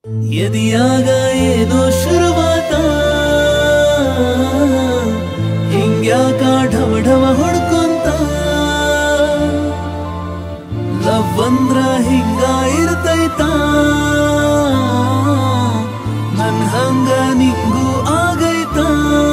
ಎದಿಯಾಗ ಏನೋ ಶುರುವಾತ ಹಿಂಗ್ಯಾಕ ಢವ ಢವ ಹೊಡ್ಕೊಂತ ಲವ್ ಅಂದ್ರ ಹಿಂಗ ಇರ್ತೈತ ನನ್ ಹಂಗ ನಿಂಗೂ ಆಗೈತಾ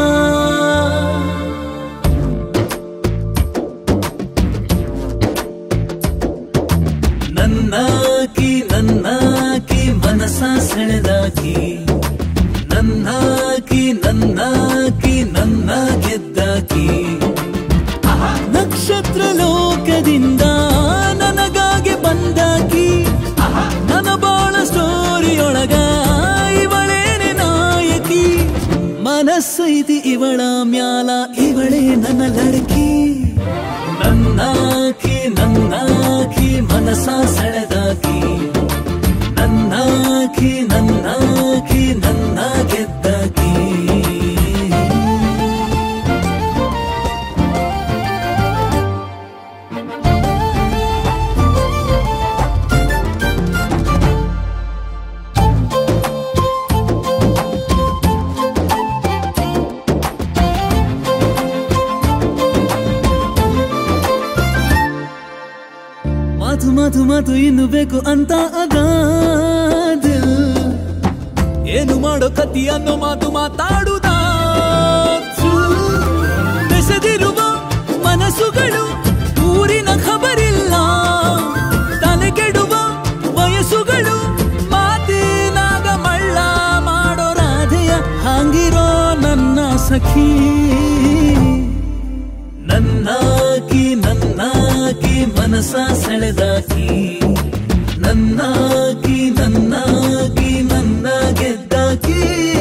ನನ್ನಾಕಿ ನನ್ನಾಕಿ ಮನಸ ಸೆಳೆದಾಕಿ ನನ್ನಾಕಿ ನನ್ನಾಕಿ ನನ್ನ ಗೆದ್ದಾಕಿ ನಕ್ಷತ್ರ ಲೋಕದಿಂದ ನನಗಾಗಿ ಬಂದಾಕಿ ನನ್ನ ಬಾಳ ಸ್ಟೋರಿಯೊಳಗ ಇವಳೇನೆ ನಾಯಕಿ ಮನಸ್ಸೈತಿ ಇವಳ ಮ್ಯಾಲ ಇವಳೇ ನನ್ನ ಲಡಕಿ ನನ್ನಾಕಿ ನನ್ನಾಕಿ ಮನಸ ಸೆಳೆದಾಕಿ ನನ್ನಾಕಿ ನನ್ನಾಕಿ ನನ್ನ ಗೆದ್ದಾಕಿ ಮಾತು ಮಾತು ಮಾತು ಇನ್ನು ಬೇಕು ಅಂತ ಅದ ಏನು ಮಾಡೋ ಕತಿ ಅನ್ನೋ ಮಾತು ಮಾತಾಡುದ ಬೆಸೆದಿರುವ ಮನಸ್ಸುಗಳು ಊರಿನ ಖಬರಿಲ್ಲ ತಲೆಗೆಡುವ ವಯಸ್ಸುಗಳು ಮಾತಿನಾಗ ಮಳ್ಳ ಮಾಡೋ ರಾಧೆಯ ಹಾಂಗಿರೋ ನನ್ನ ಸಖಿ ನನ್ನಾಕಿ ನನ್ನಾಕಿ ಮನಸ ಸೆಳೆದಾಕಿ ನನ್ನಾಕಿ ನನ್ನಾಕಿ ನನ್ನ ಗೆದ್ದಾಕಿ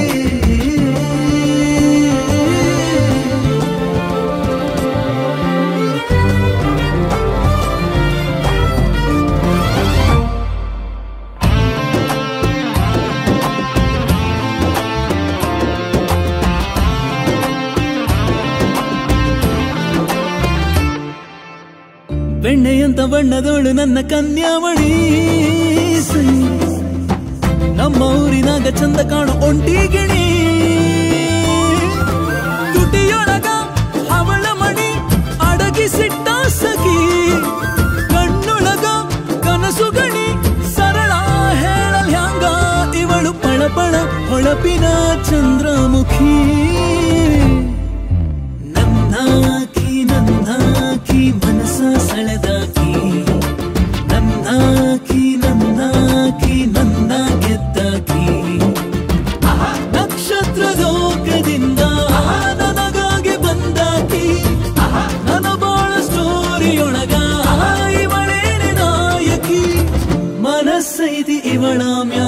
ಬೆಣ್ಣೆಯಂತ ಬಣ್ಣದೋಳು ನನ್ನ ಕನ್ಯಾಮಣಿ ಸೈ. ನಮ್ಮ ಊರಿನಾಗ ಚಂದ ಕಾಣೋ ಒಂಟಿ ಗಿಣಿ ತುಟಿಯೊಳಗ ಹವಳ ಮಣಿ ಅಡಗಿಸಿಟ್ಟ ಸಖಿ ಕಣ್ಣೊಳಗ ಕನಸು ಗಣಿ ಸರಳ ಹೇಳಲ್ ಹ್ಯಾಂಗ ಇವಳು ಪಳಪಳ ಹೊಳಪಿನ ಚಂದ್ರಮುಖಿ ನನ್ನಾಕಿ ನನ್ನಾಕಿ ಮನಸ ಸೆಳೆದಾಕಿ ನನ್ನಾಕಿ ನನ್ನಾಕಿ ನನ್ನ ಗೆದ್ದಾಕಿ ನಕ್ಷತ್ರ ಲೋಕದಿಂದ ನನಗಾಗಿ ಬಂದಾಕಿ ನನ್ನ ಬಾಳ ಸ್ಟೋರಿಯೊಳಗ ಇವಳೇನೆ ನಾಯಕಿ ಮನಸ್ಸೈತಿ ಇವಳ ಮ್ಯಾಲ